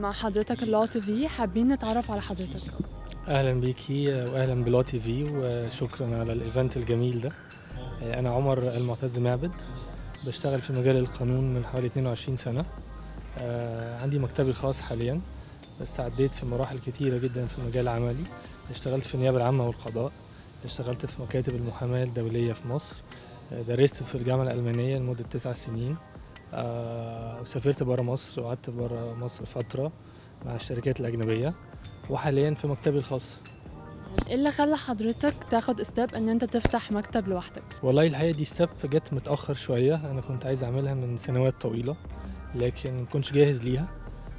مع حضرتك اللو تي في حابين نتعرف على حضرتك اهلا بيكي واهلا بلو تي في وشكرا على الايفنت الجميل ده انا عمر المعتز معبد بشتغل في مجال القانون من حوالي 22 سنه آه، عندي مكتبي الخاص حاليا بس عديت في مراحل كتيرة جدا في مجال عملي اشتغلت في النيابة العامة والقضاء اشتغلت في مكاتب المحاماة الدولية في مصر آه، درست في الجامعة الألمانية لمدة تسع سنين آه، وسافرت برا مصر وقعدت برا مصر فترة مع الشركات الأجنبية وحاليا في مكتبي الخاص ايه اللي خلى حضرتك تاخد ستيب ان انت تفتح مكتب لوحدك والله الحقيقة دي ستيب جت متأخر شوية أنا كنت عايز أعملها من سنوات طويلة لكن ما كنتش جاهز ليها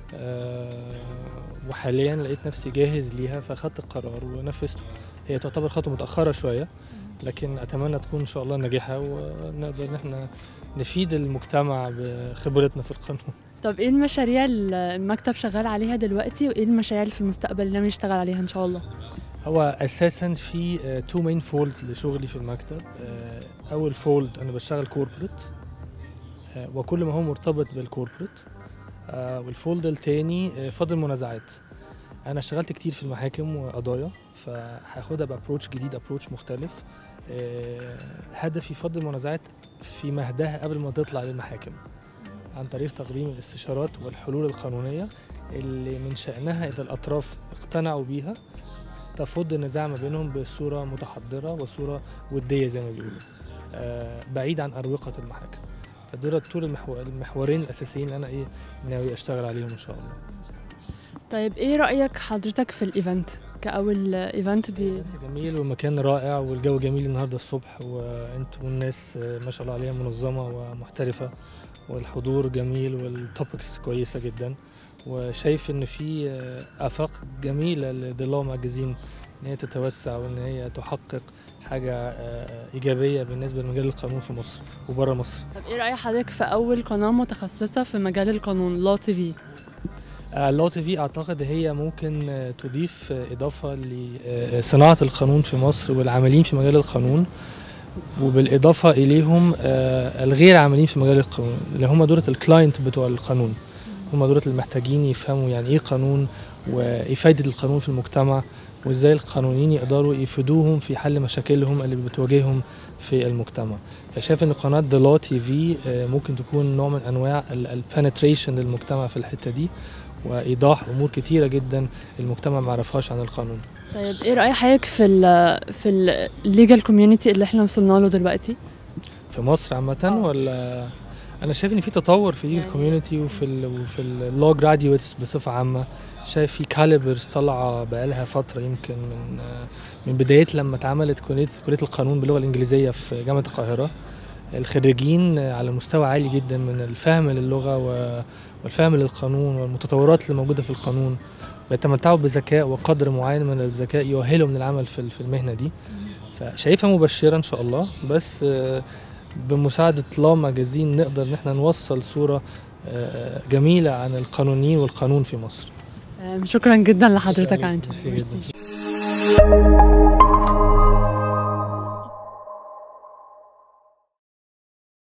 أه وحاليا لقيت نفسي جاهز ليها فاخدت القرار ونفذته هي تعتبر خطوة متأخرة شوية لكن أتمنى تكون إن شاء الله ناجحة ونقدر إن احنا نفيد المجتمع بخبرتنا في القانون طب ايه المشاريع اللي المكتب شغال عليها دلوقتي وايه المشاريع اللي في المستقبل اللي ناوي يشتغل عليها ان شاء الله هو اساسا في تو مين فولدز لشغلي في المكتب آه، اول فولد انا بشتغل كوربريت وكل ما هو مرتبط بالكوربريت آه، والفولد التاني فضل منازعات انا اشتغلت كتير في المحاكم وقضايا فهاخدها بابروتش جديد ابروتش مختلف آه، هدفي فضل المنازعات في مهدها قبل ما تطلع للمحاكم عن طريق تقديم الاستشارات والحلول القانونية اللي من شأنها إذا الأطراف اقتنعوا بيها تفض النزاع ما بينهم بصورة متحضرة وصورة ودية زي ما بيقولوا آه بعيد عن أروقة المحاكم فدول طول المحو... المحورين الأساسيين اللي أنا إيه ناوي أشتغل عليهم إن شاء الله طيب ايه رأيك حضرتك في الايفنت كأول ايفنت بي... جميل والمكان رائع والجو جميل النهارده الصبح وانتم والناس آه، ما شاء الله عليها منظمة ومحترفة والحضور جميل والتوبكس كويسة جدا وشايف ان في آه، افاق جميله لضلاع ماجازين ان هي تتوسع وان هي تحقق حاجه آه، ايجابيه بالنسبه لمجال القانون في مصر وبره مصر طب ايه رأي حضرتك في اول قناة متخصصة في مجال القانون لو تي في اللو تي في اعتقد هي ممكن آه، تضيف آه، اضافه لصناعه القانون في مصر والعاملين في مجال القانون وبالاضافه اليهم آه، الغير عاملين في مجال القانون اللي هم دولة الكلاينت بتوع القانون هم دولة المحتاجين يفهموا يعني ايه قانون وايه فايده القانون في المجتمع وازاي القانونيين يقدروا يفيدوهم في حل مشاكلهم اللي بتواجههم في المجتمع فشايف ان قناه ضلال تي في آه، ممكن تكون نوع من انواع البنتريشن للمجتمع في الحته دي وايضاح امور كتيره جدا المجتمع ما يعرفهاش عن القانون طيب ايه رأي حضرتك في ال في الليجل كوميونتي اللي احنا وصلنا له دلوقتي في مصر عامه ولا انا شايف ان في تطور في يعني- الكوميونتي وفي ال وفي اللو جراديويتس بصفه عامه شايف في كاليبرز طالعه بقالها فتره يمكن من من بدايه لما اتعملت كليه كليه القانون باللغه الانجليزيه في جامعه القاهره الخريجين على مستوى عالي جدا من الفهم للغه و- والفهم للقانون والمتطورات اللي موجوده في القانون بيتمتعوا بذكاء وقدر معين من الذكاء يؤهلهم للعمل في في المهنه دي فشايفها مبشره ان شاء الله بس آه، بمساعده لا ماجازين نقدر ان احنا نوصل صوره آه، جميله عن القانونيين والقانون في مصر آم، شكرا جدا لحضرتك شكراً عن ليك. ميرسي جدا